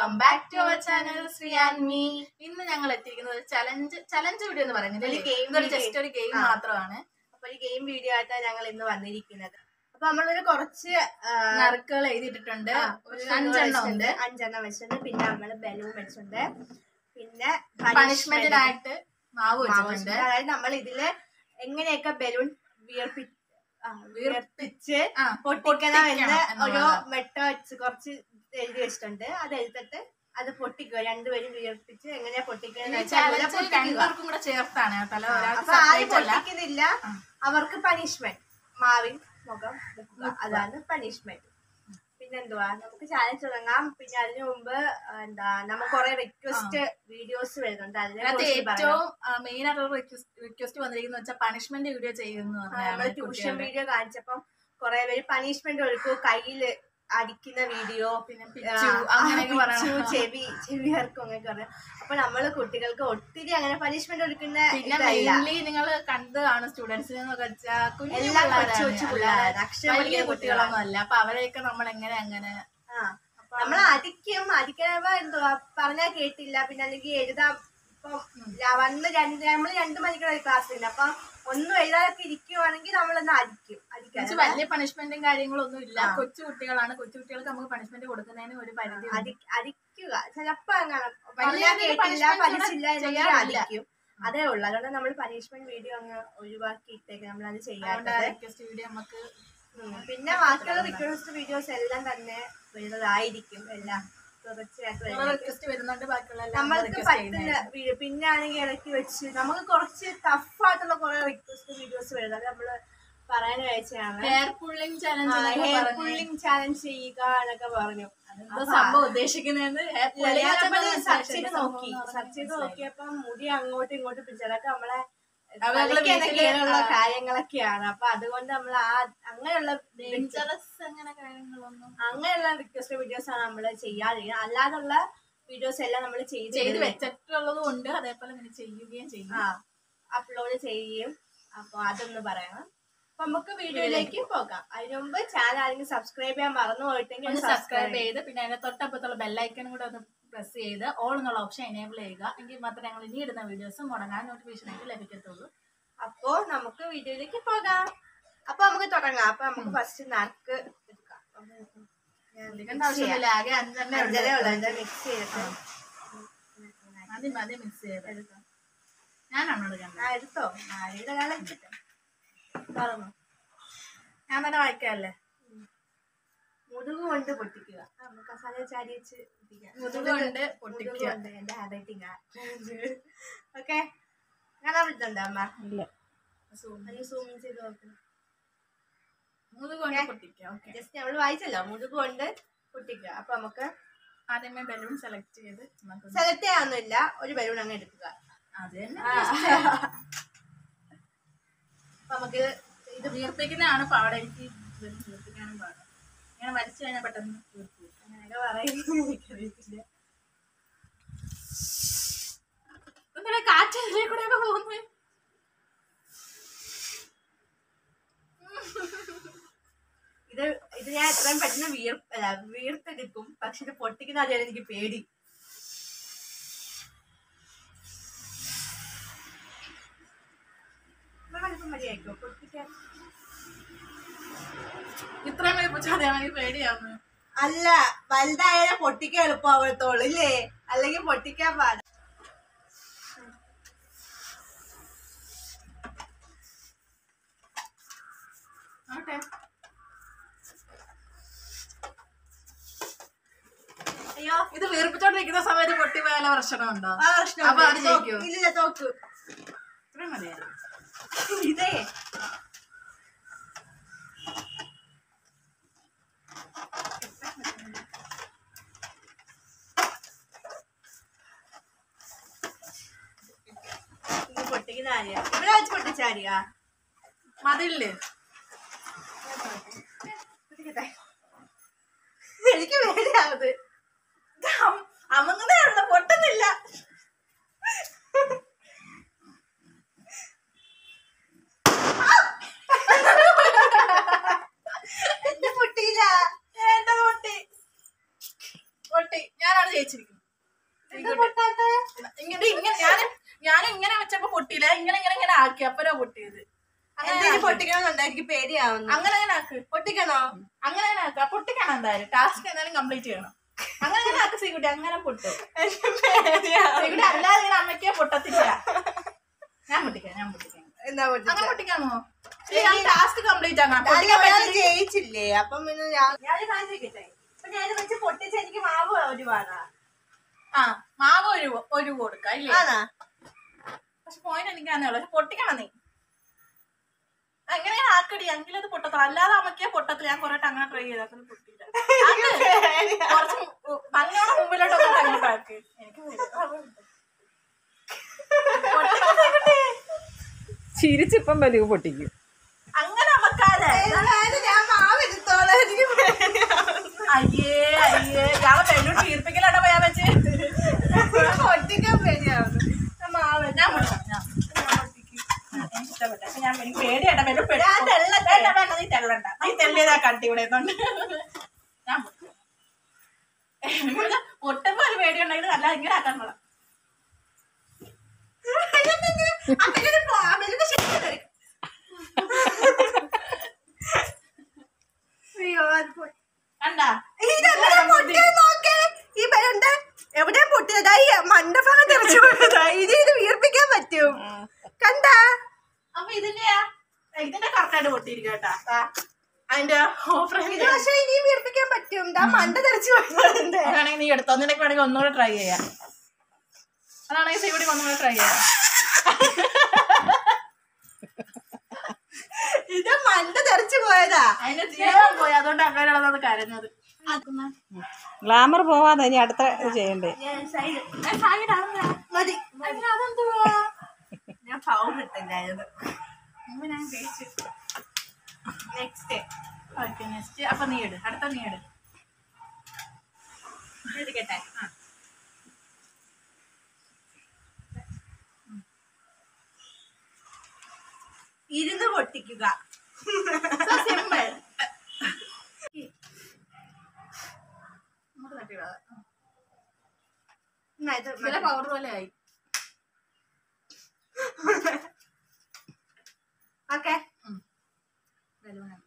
Welcome back to our channel Sree and me ഇന്ന് ഞങ്ങൾ എത്തിയിരിക്കുന്നത് ഒരു ചലഞ്ച് ചലഞ്ച് വീഡിയോ എന്ന് പറയുന്നത് ഒരു game video. ജസ്റ്റ് ഒരു ഗെയിം ആ. മാത്രമാണ് അപ്പൊ ഒരു ഗെയിം വീഡിയോ ആയിട്ടാണ് ഞങ്ങൾ ഇന്ന് വന്നിരിക്കുന്നത് അപ്പൊ നമ്മളൊരു കുറച്ച് ആ, നറുക്കുകൾ എഴുതിയിട്ടുണ്ട് ആ, ഒരു കുറച്ച് അഞ്ചെണ്ണം ഉണ്ട് വെച്ചിട്ടുണ്ട്. അഞ്ചെണ്ണം വെച്ചിട്ടുണ്ട് പിന്നെ നമ്മള് ബലൂൺ വെച്ചിട്ടുണ്ട് പിന്നെ പണിഷ്മെന്റിനായിട്ട് മാവ് മാവ് വെച്ചിട്ടുണ്ട് വെച്ചിട്ടുണ്ട്. അതായത് നമ്മൾ ഇതില് എങ്ങനെയൊക്കെ ബലൂൺ വിയർപ്പി ആ, വിയർപ്പിച്ച് ആ, പൊട്ടിക്കണം എന്ന് പൊട്ടിക്കണം ഒരു എന്നുള്ളതാണ്. മെട്ട വെച്ച് കുറച്ച് എഴുതി വെച്ചിട്ടുണ്ട് അത് എഴുതിട്ട് അത് പൊട്ടിക്കുക രണ്ടുപേരും വിയർപ്പിച്ച് എങ്ങനെയാ പൊട്ടിക്കുക ഈ ചലഞ്ച് രണ്ടുപേർക്കും കൂടെ ചേർത്താണ് കേട്ടോ അല്ല ഒരാൾക്ക് അപ്പൊ ആരും separate അല്ല പൊട്ടിക്കുന്നില്ല അവർക്ക് പണിഷ്മെന്റ് മാവിൻ മുഖം മുക്കുക. അതാണ് പണിഷ്മെന്റ് പിന്നെന്തുവാ നമുക്ക് ചാലഞ്ച് തുടങ്ങാം പിന്നെ അതിനു മുമ്പ് ആ, എന്താ നമുക്ക് കുറെ റിക്വസ്റ്റ് വീഡിയോസ് വരുന്നുണ്ട് അതിനെ അതിനകത്ത് കുറിച്ച് പറയാം ഏറ്റവും മെയിൻ ആയിട്ടുള്ള റിക്വസ്റ്റ് വന്നിരിക്കുന്ന വെച്ചാൽ പണിഷ്മെന്റ് വീഡിയോ ചെയ്യുന്നു നമ്മൾ ട്യൂഷൻ വീഡിയോ കാണിച്ചപ്പോ കുറെ പേര് പണിഷ്മെന്റ് കൊടുക്കും കയ്യില് അടിക്കുന്ന വീഡിയോ പിന്നെ പിച്ചു അങ്ങനെയൊക്കെ പറയണം ചെവി ചെവി ഇറക്കും അങ്ങനെയൊക്കെ പറയാം അപ്പൊ നമ്മള് കുട്ടികൾക്ക് ഒത്തിരി അങ്ങനെ പണിഷ്മെന്റ് കൊടുക്കുന്ന പിന്നെ ഇതല്ല മെയിൻലി നിങ്ങൾ കണ്ട് കാണും സ്റ്റുഡൻസിനെ എന്നൊക്കെ വെച്ചാൽ കുഞ്ഞു എല്ലാം കൊച്ചു പിള്ളേരാണ്. കൊച്ചു പിള്ളേരാണ് അക്ഷരം വലിയ പഠിക്കുന്ന കുട്ടികളൊന്നും അല്ല അപ്പൊ അവരെയൊക്കെ നമ്മൾ എങ്ങനെ അങ്ങനെ ആ നമ്മൾ അടിക്കും അടിക്കാനപ്പോ എന്തുവാ പറഞ്ഞാ കേട്ടില്ല പിന്നെ അല്ലെങ്കിൽ എഴുതാം ഇപ്പം ര- വന്ന് രണ്ട് നമ്മൾ രണ്ട് മണിക്കൂർ ക്ലാസ്സില്ല അപ്പൊ ഒന്നും എഴുതാനൊക്കെ ഇരിക്കുവാണെങ്കിൽ നമ്മളൊന്ന് അടിക്കും അടിക്കാൻ കുറച്ച് വലിയ പണിഷ്മെന്റും കാര്യങ്ങളൊന്നും ഇല്ല കൊച്ചു കുട്ടികളാണ് കൊച്ചു കുട്ടികൾക്ക് നമുക്ക് പണിഷ്മെന്റ് കൊടുക്കുന്നതിന് ഒരു പരിധി ഉണ്ട്. അടി- അടിക്കുക ചിലപ്പോ അങ്ങനെ പറഞ്ഞാ വലിയ കേട്ടില്ല punishment പഠിച്ചില്ല ഇവിടെ എന്നുണ്ടെങ്കിൽ ചെയ്യാറില്ല. അടിക്കും അതേ ഉള്ളു അതുകൊണ്ട് നമ്മൾ പണിഷ്മെന്റ് വീഡിയോ അങ്ങ് ഒഴിവാക്കി ഇട്ടേക്ക് നമ്മളത് അതുകൊണ്ട് ചെയ്യാറുണ്ട് റിക്വസ്റ്റ് വീഡിയോ നമുക്ക് ഉം. പിന്നെ ബാക്കിയുള്ള റിക്വസ്റ്റ് വീഡിയോസ് എല്ലാം തന്നെ വരുന്നതായിരിക്കും എല്ലാം തുടർച്ചയായിട്ട് വരുന്നത് റിക്വസ്റ്റ് വരുന്നുണ്ട് ബാക്കിയുള്ള എല്ലാം നമ്മൾക്ക് request പറ്റുന്ന ചെയ്യുന്നതായിരിക്കും. വീഡിയോ പിന്നെ ആണെങ്കിൽ ഇടയ്ക്ക് വെച്ച് നമുക്ക് കുറച്ച് ടഫ് ആയിട്ടുള്ള കുറെ റിക്വസ്റ്റ് വീഡിയോസ് വരുന്നത് അത് നമ്മള് പറയാൻ കഴിച്ചാണ് hair pulling challenge hair pulling challenge ചെയ്യുക എന്നൊക്കെ പറഞ്ഞു എന്തോ സംഭവം ഉദ്ദേശിക്കുന്നതെന്ന് hair pulling ഞാനപ്പോ എന്ന് സെർച്ച് ചെയ്ത് സംഭവം നോക്കി എന്ന് പറഞ്ഞാൽ സെർച്ച് ചെയ്ത് നോക്കിയപ്പോ മുടി അങ്ങോട്ടും ഇങ്ങോട്ടും പിടിച്ചതൊക്കെ നമ്മളെ അവള് തലയ്ക്ക് വീട്ടില് ഇണക്കിയുള്ള ആ. കാര്യങ്ങളൊക്കെയാണ് അപ്പൊ അതുകൊണ്ട് നമ്മൾ ആ അങ്ങനെയുള്ള ഡേഞ്ചറസ് അങ്ങനെ കാര്യങ്ങളൊന്നും അങ്ങനെയുള്ള റിക്വസ്റ്റ് വീഡിയോസ് ആണ് നമ്മൾ ചെയ്യാതിരിക്കുന്നത് അല്ലാതുള്ള വീഡിയോസ് എല്ലാം നമ്മൾ ചെയ്ത് ചെയ്ത് വെച്ചിട്ടുള്ളതും ഉണ്ട് അതേപോലെ ഇങ്ങനെ ചെയ്യുകയും ചെയ്യും ആ അപ്ലോഡ് ചെയ്യും അപ്പൊ അതൊന്ന് പറയണം അപ്പൊ നമുക്ക് വീഡിയോയിലേക്ക് പോകാം അതിനു മുമ്പ് ചാനൽ ആരെങ്കിലും സബ്സ്ക്രൈബ് ചെയ്യാൻ മറന്നു പോയിട്ടെങ്കിൽ ഒന്ന് ഒന്ന് സബ്സ്ക്രൈബ് സബ്സ്ക്രൈബ് ചെയ്ത് പിന്നെ അതിന്റെ തൊട്ടപ്പുറത്തുള്ള ബെല്ലൈക്കൺ കൂടെ ഒന്ന് പ്രസ് ചെയ്ത് ഓൾ എന്നുള്ള ഓപ്ഷൻ എനേബിൾ ചെയ്യുക എങ്കിൽ മാത്രമേ ഞങ്ങൾ ഇനി ഇടുന്ന വീഡിയോസ് മുടങ്ങാൻ നോട്ടിഫിക്കേഷൻ ആയിട്ട് ലഭിക്കത്തുള്ളൂ അപ്പോ നമുക്ക് വീഡിയോയിലേക്ക് പോകാം അപ്പൊ നമുക്ക് തുടങ്ങാം അപ്പൊ നമുക്ക് ഫസ്റ്റ് നറുക്ക് എടുക്കാം ശ്രദ്ധിക്കേണ്ട ആവശ്യമില്ല ആകെ അഞ്ചെണ്ണേ ഉള്ളൂ. അഞ്ചരേ ഉള്ളൂ അതിന്റെ മിക്സ് ചെയ്തിട്ട് മതി മതി മിക്സ് ചെയ്ത് ഞാനാണോ എടുക്കുന്നത് ആ എടുത്തോ ആരുടെ കാലം എടുത്തിട്ട് തുറന്നു ഞാൻ തന്നെ വായിക്കാല്ലേ മുതുക് കൊണ്ട് പൊട്ടിക്കുക ആ, നമുക്ക് കസാല ചാരി വെച്ച് പൊട്ടിക്കാം. മുതുക് കൊണ്ട് പൊട്ടിക്കുക. മുതുക് കൊണ്ട് എന്റെ ഹാൻഡ്റൈറ്റിംഗ് ഓക്കെ കാണാൻ പറ്റുന്നുണ്ടോ അമ്മ ഇല്ല അത് സൂം ചെയ്ത് നോക്കണം മുതുക് കൊണ്ട് പൊട്ടിക്കാം ഓക്കെ ജസ്റ്റ് നമ്മൾ വായിച്ചല്ലോ മുതുക് കൊണ്ട് പൊട്ടിക്കുക അപ്പൊ നമുക്ക് ആദ്യമേ ബലൂൺ സെലക്ട് ചെയ്ത് നമുക്ക് സെലക്ട് ചെയ്യാനൊന്നുമില്ല ഒരു ബലൂൺ അങ്ങ് എടുക്കുക അത് തന്നെ ആ. അപ്പൊ നമുക്ക് ഇത് വീർപ്പിക്കുന്നതാണ് പാടെ എനിക്ക് ഇത് വീർപ്പിക്കാനും പാടാം ഇങ്ങനെ വലിച്ചു കഴിഞ്ഞാൽ പെട്ടെന്ന് വീർക്കും അങ്ങനെയൊക്കെ പറയുന്നത് എനിക്കറിയത്തില്ല എന്താ കാറ്റ് അതിലേ കൂടെ ഒക്കെ പോകുന്നത് ഇത് ഇത് ഞാൻ എത്രയും പെട്ടെന്ന് വീർ അല്ല വീർത്തെടുക്കും പക്ഷെ ഇത് പൊട്ടിക്കുന്ന അറിയാൻ എനിക്ക് പേടി ഇത്ര വലിപ്പം മതിയായിക്കോ പൊട്ടിക്കാൻ ഇത്രയും വീർപ്പിച്ചാൽ എനിക്ക് പേടിയാവുന്നു അല്ല വലുതായാലേ പൊട്ടിക്കാൻ എളുപ്പമാവത്തോളൂ ഇല്ലേ അല്ലെങ്കിൽ പൊട്ടിക്കാൻ പാട ആട്ടെ അയ്യോ ഇത് വീർപ്പിച്ചോണ്ടിരിക്കുന്ന സമയത്ത് പൊട്ടി പോയാലോ പ്രശ്നമുണ്ടോ ആ പ്രശ്നം അപ്പൊ അവര് ജയിക്കോ? ഇല്ല തോക്കു ഇത്രയും മതിയായിരുന്നു ഇതേ ഇത് പൊട്ടിക്കുന്ന ആര്യാ ഇവിടെ വെച്ച് പൊട്ടിച്ചാരിയാ മതില്ലേ പൊട്ടിക്കട്ടെ എനിക്ക് പേടിയാവത് അമങ്ങുന്നേ ഉള്ളു പൊട്ടുന്നില്ല എന്റെ പൊട്ടിയില്ല എന്റെ പൊട്ടി പൊട്ടി ഞാനാണ് ജയിച്ചിരിക്കുന്നത് എന്തെങ്കിലും പൊട്ടിക്കണമെന്നുണ്ടോ എനിക്ക് പേടിയാവുന്നു അങ്ങനെ അങ്ങനെ ആക്ക് പൊട്ടിക്കണോ അങ്ങനെ അങ്ങനെ ആക്ക് പൊട്ടിക്കണം എന്തായാലും ടാസ്ക് എന്തായാലും കംപ്ലീറ്റ് ചെയ്യണം അങ്ങനെ അങ്ങനെ ആക്ക് സീക്കുട്ടി അങ്ങനെ പൊട്ടു എനിക്ക് പേടിയാവുന്നു സീക്കുട്ടി അല്ലാതെ ഇങ്ങനെ അമ്മയ്ക്കേ പൊട്ടത്തില്ല ഞാൻ പൊട്ടിക്കാം ഞാൻ പൊട്ടിക്കാം എന്നാ പൊട്ടിച്ച അങ്ങനെ പൊട്ടിക്കാമോ ടാസ്ക് കംപ്ലീറ്റ് ആക്കണം അത് പൊട്ടിക്കാൻ ഒരാൾ പറ്റില്ല ജയിച്ചില്ലേ അപ്പം പിന്നെ ഞാൻ ഞാൻ കാണിച്ചിട്ടെ അപ്പൊ ഞാൻ വെച്ച് പൊട്ടിച്ച് എനിക്ക് മാവ് ഒരുപാടാ ആ മാവ് ഒരു ഒരു കൊടുക്കാം ഇല്ലേ ആണാ പക്ഷെ പോയിന്റ് എനിക്കാന്നേ ഉള്ളു പക്ഷെ പൊട്ടിക്കണം നീ എങ്ങനെയാണ് ആക്കടി എങ്കിലും അത് പൊട്ടത്തില്ല അല്ലാതെ അമ്മയ്ക്കേ പൊട്ടത്തില്ല ഞാൻ കൊറേ അങ്ങനെ ട്രൈ ചെയ്താൽ പൊട്ടില്ല ആക്ക്. കുറച്ച് മു- നല്ലോണം മുമ്പിലോട്ടൊക്കെ അങ്ങോട്ട് ആക്ക് എനിക്ക് പേടി. ചിരിച്ചിപ്പം വലിയ പൊട്ടിക്കും അങ്ങനെ അമ്മക്കാതെ ഏതായാലും ഞാൻ മാവ് എടുത്തോളാം എനിക്ക് പേടിയാവുന്നു അയ്യേ അയ്യേ ഇയാളെ വെല്ലൂർ തീർപ്പിക്കലാട്ടോ പോയാ വെച്ച് പൊട്ടിക്കാൻ പേടിയാവുന്നു ഞാൻ മാവ് ഞാൻ പൊട്ടിക്കാം, ഞാൻ. എനിക്ക് ഇഷ്ടപ്പെട്ടു പക്ഷെ ഞാൻ എനിക്ക് പേടിയാട്ടാ വെല്ലൂർ പെട്ടു. ഞാൻ തെള്ളട്ടെ? വേണ്ട, വേണ്ട, നീ തെള്ളണ്ട നീ തെള്ളിയതാ കട്ടി ഇവിടെ ഇരുന്നോണ്ട്. ഞാൻ പൊട്ടിക്കാം. എനിക്ക് പൊട്ടുമ്പോ ഒരു പേടി ഉണ്ടെങ്കിൽ അല്ല ഇങ്ങനെ ആക്കാൻ കൊള്ളാം അങ്ങനെ മാവിലേക്ക് ശരിക്കും തരും. അയ്യോ അത് പൊട്ടി കണ്ടാ ഇതെങ്ങനെ പൊട്ടിയത് നോക്കേ ഈ ബലൂണ്ട് എവിടെയാ പൊട്ടിയതാ ഈ മണ്ടഭാഗം തെറിച്ചു പോയതാ ഇനി ഇത് വീർപ്പിക്കാൻ പറ്റും കണ്ടാ അപ്പൊ ഇതിന്റെ ഇതിന്റെ കറക്റ്റായിട്ട് പൊട്ടിയിരിക്കും കേട്ടാ ദാ, അതിന്റെ ഇത് പക്ഷെ ഇനി വീർപ്പിക്കാൻ പറ്റും ദാ മണ്ട തെറിച്ചു പോയതുണ്ട് അതാണെങ്കിൽ നീ എടുത്തോ നിനക്ക് വേണമെങ്കിൽ ഒന്നുകൂടെ ട്രൈ ചെയ്യാം അതാണെങ്കിൽ സീവിടെ ഒന്നുകൂടെ ട്രൈ ചെയ്യാം ഇത് മണ്ട തെറിച്ചു പോയതാ അതിന്റെ ജീവൻ പോയി അതുകൊണ്ട് അങ്ങനെയുള്ളതാണ് കരഞ്ഞത് ഗ്ലാമർ പോവാതെ ഇനി അടുത്ത ഇത് ചെയ്യണ്ടേ മതി അതെന്തുവാ ഞാൻ പൗഡർ ഇട്ടില്ലായിരുന്നു മുമ്പ് ഞാൻ കഴിച്ചു നെക്സ്റ്റ് ഓക്കെ നെക്സ്റ്റ് അപ്പൊ നീ ഇട് അടുത്ത നീ ഇട് എടുക്കട്ടെ ഇരുന്ന് പൊട്ടിക്കുക സിമ്പിൾ അങ്ങോട്ട് തട്ടി വിടാതെ എന്നാ ഇത് ചില പൗഡർ പോലെ ആയി ഓക്കെ ബലൂണായി.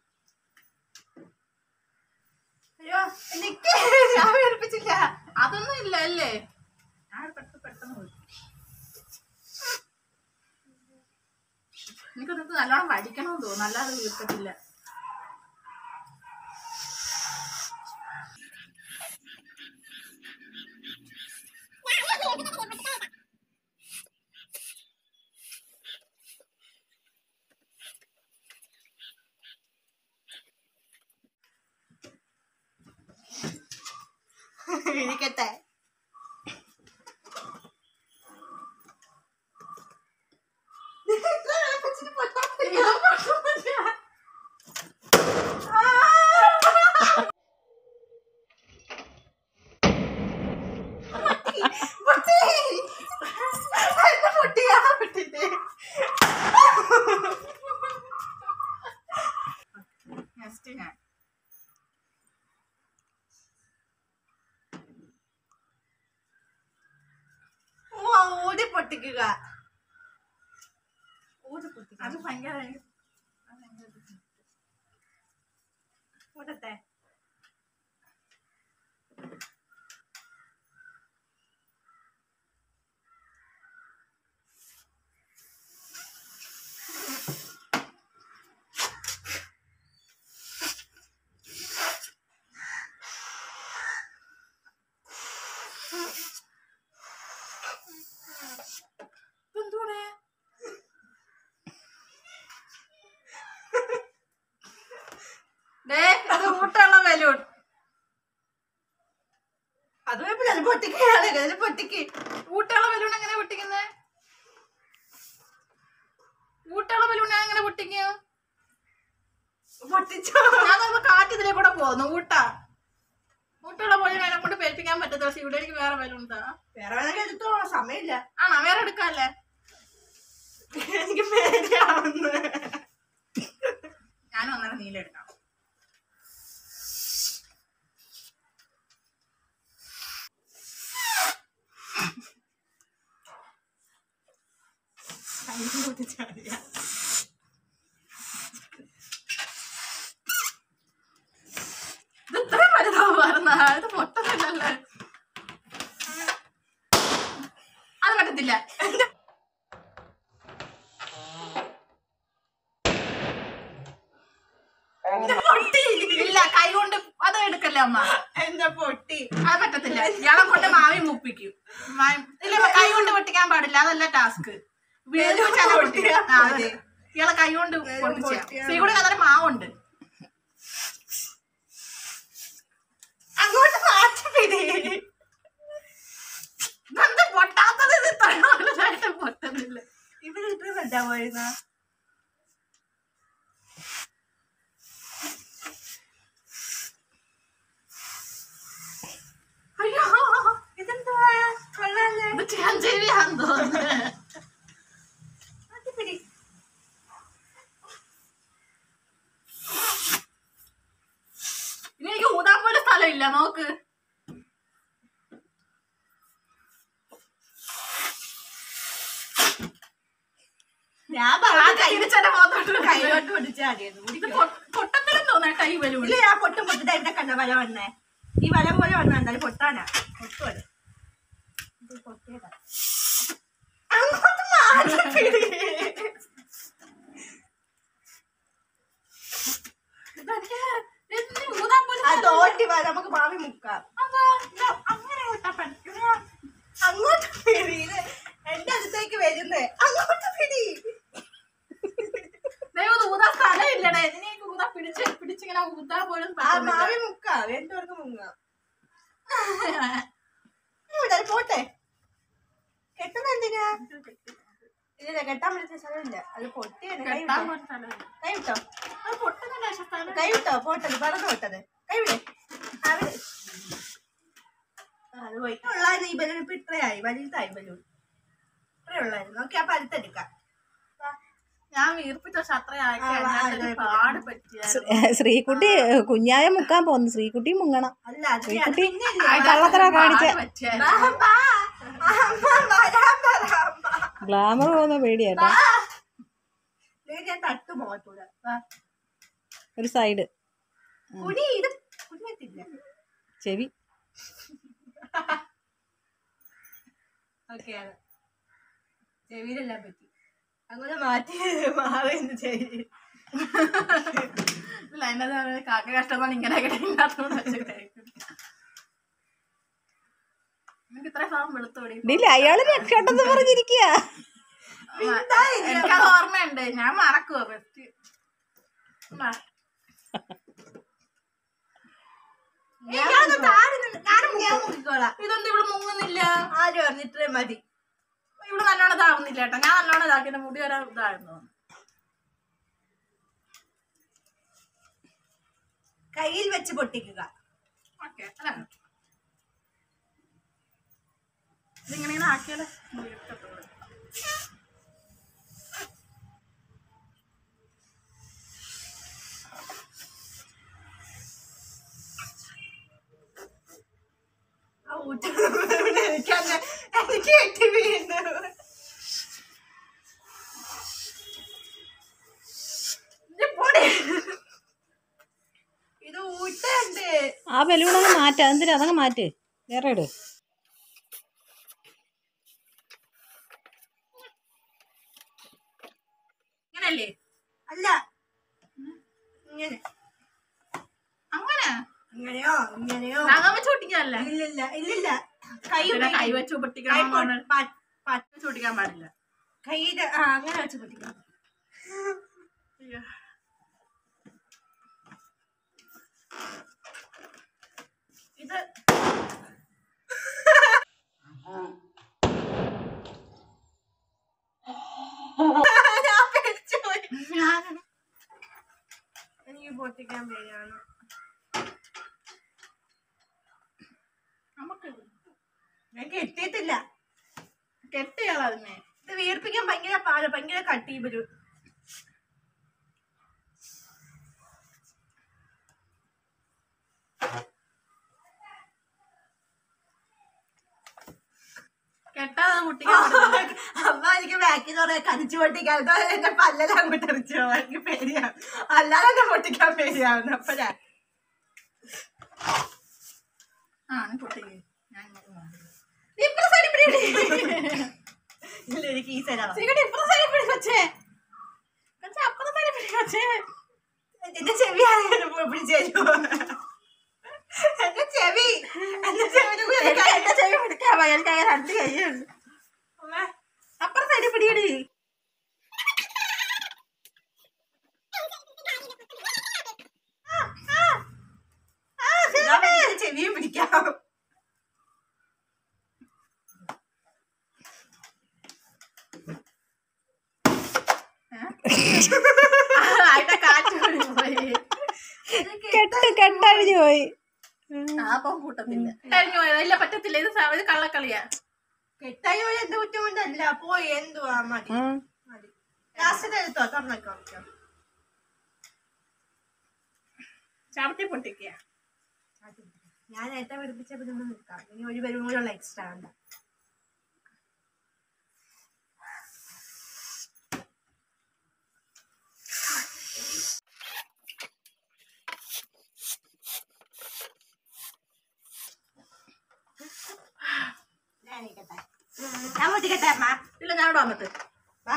അയ്യോ എനിക്ക് ഞാൻ വീർപ്പിച്ചില്ല അതൊന്നും ഇല്ല അല്ലേ ഞാൻ പെട്ടെന്ന് പെട്ടെന്ന് പോയി എനിക്ക് നിനക്ക് നല്ലോണം പഠിക്കണമെന്ന് തോന്നുന്നു അല്ലാതെ വീർക്കത്തില്ല ഇരിക്കട്ടെ നെക്സ്റ്റ് ഞാൻ ഊടി പൊട്ടിക്കുക ഊടി പൊട്ടിക്കുക അത് ഭയങ്കര ഊടത്തെ എന്തുകൂടെ അത് ഊട്ടുള്ള ബലൂൺ അത് കുഴപ്പമില്ല അത് പൊട്ടിക്കുകയാണ് അത് പൊട്ടിക്ക് ഊട്ടുള്ള ബലൂൺ എങ്ങനെ പൊട്ടിക്കുന്നേ ഊട്ടുള്ള ബലൂൺ എങ്ങനെ പൊട്ടിക്കും പൊട്ടിച്ചോ ഞാൻ നമ്മൾ കാറ്റ് ഇതിലെ കൂടെ പോകുന്നു ഊട്ട ഊട്ടുള്ള ബലൂൺ അതിനെ കൊണ്ട് പേൽപ്പിക്കാൻ പറ്റത്തില്ല പക്ഷെ ഇവിടെ എനിക്ക് വേറെ ബലൂൺ താ വേറെ വേണമെങ്കിൽ എടുത്തോ സമയമില്ല ആണോ വേറെ എടുക്കാല്ലേ എനിക്ക് പേടിയാവുന്നു ഞാനും അങ്ങനെ നീല എടുക്കാം അമ്മ ഇത് പൊട്ടുന്നില്ലല്ലേ അത് പറ്റത്തില്ല ഇത് പൊട്ടി. ഇല്ല കൈ കൊണ്ട് അത് എടുക്കല്ലേ അമ്മ എന്താ പൊട്ടി അത് പറ്റത്തില്ല ഇയാളെ കൊണ്ട് മാവി മുപ്പിക്കും മാവി- ഇല്ല ഇപ്പൊ കൈ കൊണ്ട് പൊട്ടിക്കാൻ പാടില്ല അതല്ല ടാസ്ക് വീട് വെച്ചാൽ പൊട്ടിക്കുക ആ, അതെ. ഇയാളെ കൈ കൊണ്ട് പൊട്ടിച്ച പൊട്ടിയാ ശ്രീകുടി കഥ മാവുണ്ട് അങ്ങോട്ട് മാറ്റി പിടി ഇതെന്ത് പൊട്ടാത്തത് ഇത് ഇത്ര വലുതായിട്ട് പൊട്ടുന്നില്ല ഇവിടെ ഇത്ര വലുതാ പോയിരുന്ന അയ്യോ ഇതെന്തുവാ കൊള്ളാല്ലേ ഇത് ചേഞ്ചേരിയാന്ന് തോന്നുന്നു മാറ്റി പിടി ഇനി എനിക്ക് ഊതാൻ പോലും സ്ഥലമില്ല നോക്ക് ഞാൻ ആ പറഞ്ഞു കൈ വെച്ചെന്റെ മുഖത്തോട്ട് കൈലോട്ട് പിടിച്ചാൽ മതിയായിരുന്നു ഇത് പൊട്ടത്തിലും തോന്നേട്ടാ ഈ ബലൂൺ ഇല്ല ഞാൻ പൊട്ടും പൊട്ടിട്ട് എന്റെ കണ്ട വല വന്നേ ഈ വല പോലെ വന്ന എന്തായാലും പൊട്ടാനാ പൊട്ടുവത് ഇത് പൊട്ടിയതാ അങ്ങോട്ട് മാറ്റി പിടി ഇതൊക്കെ എന്തിന് ഊതാൻ പോലും ആ സ്ഥലമില്ല. തോട്ടി വല നമുക്ക് മാവി മുക്കാം അതാ, ഇതാ, അങ്ങനെ ഊട്ടാ പറ്റും. അങ്ങോട്ട് പിടി ഇത് എന്റെ അടുത്തേക്ക് വരുന്നേ അങ്ങോട്ട് പിടി ദൈവം ഇത് ഊതാൻ സ്ഥലമില്ലടേ ഇതിനെയൊക്കെ ഊതാ പിടിച്ച് പിടിച്ചിങ്ങനെ ഊതാൻ പോലും ആ പറ്റുന്നില്ല. മാവി മുക്കാം രണ്ടുപേർക്ക് മുങ്ങാം ഇവിടെ പോട്ടെ കെട്ടുന്ന എന്തിനാ ഇല്ല കെട്ടാൻ പറ്റുന്ന സ്ഥലമില്ല അത് പൊട്ടിയാണ് കൈ കെട്ടാൻ വിട്ടോ പോലും സ്ഥലമില്ല. കൈ വിട്ടോ അത് പൊട്ടുന്നില്ല പക്ഷെ സ്ഥലം. കൈ വിട്ടോ പോട്ടത് പറന്ന് വിട്ടത് കൈ വിട് ആ, വിട്. ആ, അത് പോയി ഉള്ളായിരുന്നു ഈ ബലൂൺ ഇപ്പൊ ഇത്രയായി വലുതായി ബലൂൺ ഇത്രേ ഉള്ളായിരുന്നു ഓക്കെ അപ്പൊ അടുത്തെടുക്കാം വാ. ഞാൻ വീർപ്പിച്ച പക്ഷെ അത്രയായി ആ, വാ, കഴിഞ്ഞാൽ ആ, പാട് പറ്റിയായിരുന്നു ശ്രീകുട്ടി കുഞ്ഞായ മുക്കാൻ പോന്നു ശ്രീകുട്ടി മുങ്ങണം അല്ല അത് ശ്രീകുട്ടി പിന്നെ ഇല്ലേ? കള്ളത്തര കാണിച്ച പാട് പറ്റിയായിരുന്നു. അമ്മ, അമ്മ, വരാൻ പറ, അമ്മ. ഗ്ലാമർ പോകുന്ന പേടിയാട്ടോ ദേ ഞാൻ തട്ടു മുഖത്തൂടെ വാ. ഒരു സൈഡ് കുനി ഇത് കുഞ്ഞെത്തില്ല ചെവി ഓക്കെ ആണ് ചെവിയിലെല്ലാം പറ്റി അങ്ങനെ മാറ്റി മാറുന്നു ചെവി ഇല്ല എന്നെ കാക്ക കഷ്ടമാണ് ഇങ്ങനെ കിടക്കുന്നത് എനിക്ക് ഇത്ര സാധനം വെളുത്തോടി ഇല്ല അയാള് രക്ഷപ്പെട്ടെന്ന് പറഞ്ഞിരിക്കുക എനിക്കത് ഓർമ്മയുണ്ട് ഞാൻ മറക്കുവോ ബെസ്റ്റ് ഞാനൊന്ന് താഴെ നിന്ന് ഞാനും ഞാൻ മുക്കിക്കോളാം ഇതൊന്നും ഇവിടെ മുങ്ങുന്നില്ല ആരും പറഞ്ഞിട്ടേ മതി ഇവിടെ നല്ലോണം ഇതാവുന്നില്ല കേട്ടോ ഞാൻ നല്ലോണം ഇതാക്കി എന്റെ മുടി വരെ ഇതായിരുന്നു കയ്യിൽ വെച്ച് പൊട്ടിക്കുക ഓക്കെ അല്ല ഇതിങ്ങനെ ഇങ്ങനെ ആക്കിയാലേ മുടി കിട്ടത്തുള്ളൂ. ആ ഊറ്റം എനിക്കങ്ങ് എനിക്ക് കെട്ടി വീണു ഇത് പൊടി. ഇത് ഊട്ടുണ്ട് ആ ബലൂൺ അങ്ങ് മാറ്റ എന്തിനാ അതങ്ങ് മാറ്റ് വേറെ ഇട് ഇങ്ങനല്ലേ അല്ല ഇങ്ങനെ അങ്ങനെ ഇങ്ങനെയോ ഇങ്ങനെയോ നഖം വെച്ച് പൊട്ടിക്കാനല്ല ഇല്ലില്ല ഇല്ലില്ല കൈ പിന്നെ കൈ ഉപയോഗിക്ക്. വെച്ച് കൈ പൊട്ടിക്കണം പൊ- പ- പ- വെച്ച് പൊട്ടിക്കാൻ പാടില്ല കൈയുടെ ആ അങ്ങനെ വെച്ച് പൊട്ടിക്കാം അയ്യോ. ഇത് ഞാൻ പേടിച്ചു പോയി. ഞാൻ എനിക്ക് പൊട്ടിക്കാൻ പേടിയാണ് നമുക്ക് ഞാൻ കെട്ടിയിട്ടില്ല കെട്ടിയാളോ അതിനെ ഇത് വീർപ്പിക്കാൻ ഭയങ്കര പാട് ഭയങ്കര കട്ടി വരും കെട്ടാതെ പൊട്ടിക്കാൻ പറ്റത്തില്ല. അമ്മ എനിക്ക് ബാക്കിൽ കുറെ കടിച്ചു പൊട്ടിക്കാൻ അതോ എന്റെ പല്ലെല്ലാം അങ്ങോട്ട് എറിച്ചു പോവാൻ എനിക്ക് പേടിയാണ് അല്ലാതെ എന്നെ പൊട്ടിക്കാൻ പേടിയാവുന്നു അപ്പഴാ ആ നീ പൊട്ടിക്ക് ഞാൻ ഇങ്ങോട്ട് മാറി. നീ ഇപ്പുറത്തെ side പിടി, പിടി. ഇല്ല എനിക്ക് ഈ സൈഡാണ് ശ്രീകുട്ടി ഇപ്പുറത്തെ side പിടി കൊച്ചേ. കൊച്ചേ, അപ്പുറത്തെ side പിടി കൊച്ചേ. എന്റെ ചെവി ആരെങ്കിലും പിടിച്ചു തരുമോ എന്റെ ചെവി എന്റെ ചെവിനെ കൂടി എനിക്ക് എന്റെ ചെവി പിടിക്കാൻ വയ്യ. എനിക്ക് അങ്ങനെ രണ്ട് കൈയുണ്ട്. അപ്പുറത്തെ side പിടിയെടി. ഞാൻ എന്റെ ചെവിയും പിടിക്കാം ആ, അതിന്റെ കാറ്റ് കൂടി പോയി. കെട്ട് കെട്ടഴിഞ്ഞു പോയി ആ, അപ്പം കൂട്ടത്തില്ല. കഴിഞ്ഞു പോയത്. ഇല്ല പറ്റത്തില്ല ഇത് സ- ഇത് കള്ളക്കളിയാ കെട്ടായി പോലെ എന്ത് കുറ്റം കൊണ്ടല്ല പോയി എന്തുവാ മതി ഉം. മതി ലാസ്റ്റ് എടുത്തോ തുറന്നേക്കോ വെക്കോ ചവിട്ടി പൊട്ടിക്കുക ഞാൻ നേരത്തെ പഠിപ്പിച്ച പിന്നെ നിൽക്കാം ഇനി ഒരു പേരും കൂടെ ഉള്ള എക്സ്ട്രാ ഉണ്ട് ഞാൻ എണീക്കട്ടെ. ഞാൻ പൊട്ടിക്കട്ടെ അമ്മ ഇല്ല ഞാൻ ഇവിടെ വന്നിട്ട് വാ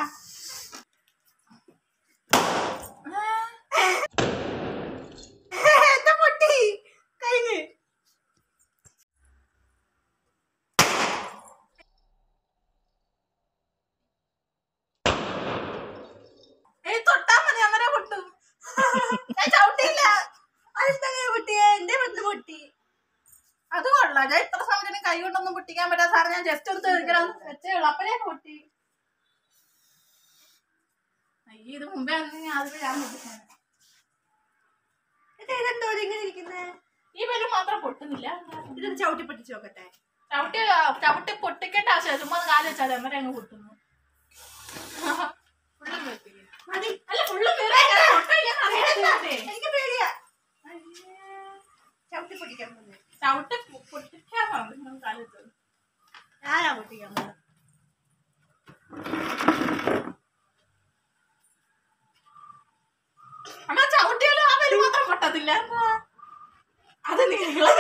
എന്താ പൊട്ടി കഴിഞ്ഞ് ഏയ് തൊട്ടാ മതി അങ്ങനെ പൊട്ടും ഞാൻ ചവിട്ടിയില്ല അതെന്താ പൊട്ടിയെ എന്റെ വന്ന് പൊട്ടി അത് കൊള്ളാം ഞാൻ ഇത്ര സമയത്തിന് കൈ കൊണ്ടൊന്നും പൊട്ടിക്കാൻ പറ്റാത്ത സാധനം ഞാൻ ജസ്റ്റ് എടുത്ത് ഇങ്ങനെ വെച്ചേ ഉള്ളൂ അപ്പഴേ പൊട്ടി അയ്യോ ഇത് മുമ്പേ ആണെങ്കിൽ അത് ഞാൻ പൊട്ടിക്കാൻ ഇത് ഇതെന്തോ ഇങ്ങനെ ഇരിക്കുന്നേ ഈ ബലൂൺ മാത്രം പൊട്ടുന്നില്ല ഇതൊന്ന് ചവിട്ടി പൊട്ടിച്ച് നോക്കട്ടെ ചവിട്ടി ചവിട്ടി പൊട്ടിക്കേണ്ട ആവശ്യമില്ല ചുമ്മാ ഒന്ന് കാല് വെച്ചാൽ അന്നേരം അങ്ങ് പൊട്ടുന്നു ഫുള്ളും വെപ്പിക്കും മതി അല്ല ഫുള്ളും എനിക്ക് പേടിയാ ചവിട്ടി പൊട്ടിക്കാൻ പോകുന്നത് ചവിട്ടി പൊ- പൊട്ടിക്കാൻ പറഞ്ഞു കാല് വെച്ചത് ഞാനാ പൊട്ടിക്കാൻ പോകുന്നത് അമ്മ ചവിട്ടിയാലും ആ ബലൂൺ മാത്രം പൊട്ടത്തില്ല എന്താ? അത് നീളം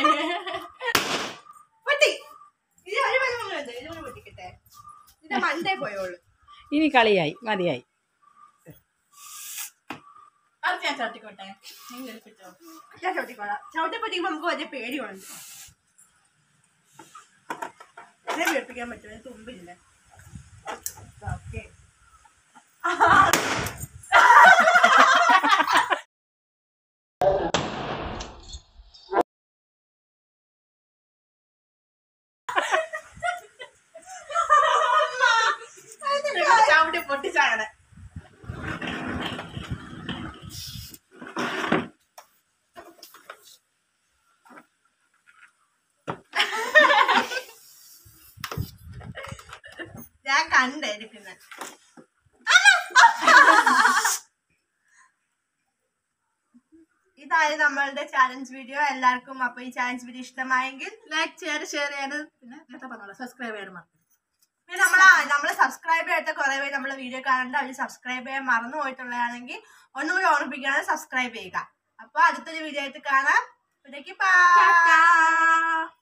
പൊട്ടി ഇത് ഒരു പതിമൂന്നുണ്ട് ഇതുകൂടെ പൊട്ടിക്കട്ടെ ഇത് മണ്ടേ പോയോളൂ ഇനി കളിയായി മതിയായി അത് ഞാൻ ചവിട്ടിക്കോട്ടെ നീ കേൾപ്പിച്ചോ ഞാൻ ചവിട്ടിക്കോളാം ചവിട്ടി പൊട്ടിക്കുമ്പോ നമുക്ക് വലിയ പേടിയുണ്ട് എന്നെ പേടിപ്പിക്കാൻ പറ്റുമോ തുമ്പില്ല ഓക്കെ ചവിട്ടി പൊട്ടിച്ചാകണേ ഞാൻ കണ്ടെടുക്കുന്നത് ഇതായിരുന്നു നമ്മളുടെ ചാലഞ്ച് വീഡിയോ എല്ലാവർക്കും അപ്പൊ ഈ ചാലഞ്ച് വീഡിയോ ഇഷ്ടമായെങ്കിൽ ലൈക്ക് ചെയ്യാൻ ഷെയർ ചെയ്യാൻ പിന്നെ നേരത്തെ പറഞ്ഞോളൂ സബ്സ്ക്രൈബ് ചെയ്യാൻ മറക്കരുത് പിന്നെ നമ്മളെ നമ്മളെ സബ്സ്ക്രൈബ് ചെയ്യാത്ത കുറെ പേര് നമ്മളെ വീഡിയോ കാണേണ്ട അവർ സബ്സ്ക്രൈബ് ചെയ്യാൻ മറന്നു പോയിട്ടുള്ളതാണെങ്കിൽ ഒന്നുകൂടി ഓർമ്മിപ്പിക്കുകയാണ് സബ്സ്ക്രൈബ് ചെയ്യുക അപ്പൊ അടുത്തൊരു വീഡിയോ ആയിട്ട് കാണാം അപ്പോഴേക്ക് ബൈ ടാറ്റാ.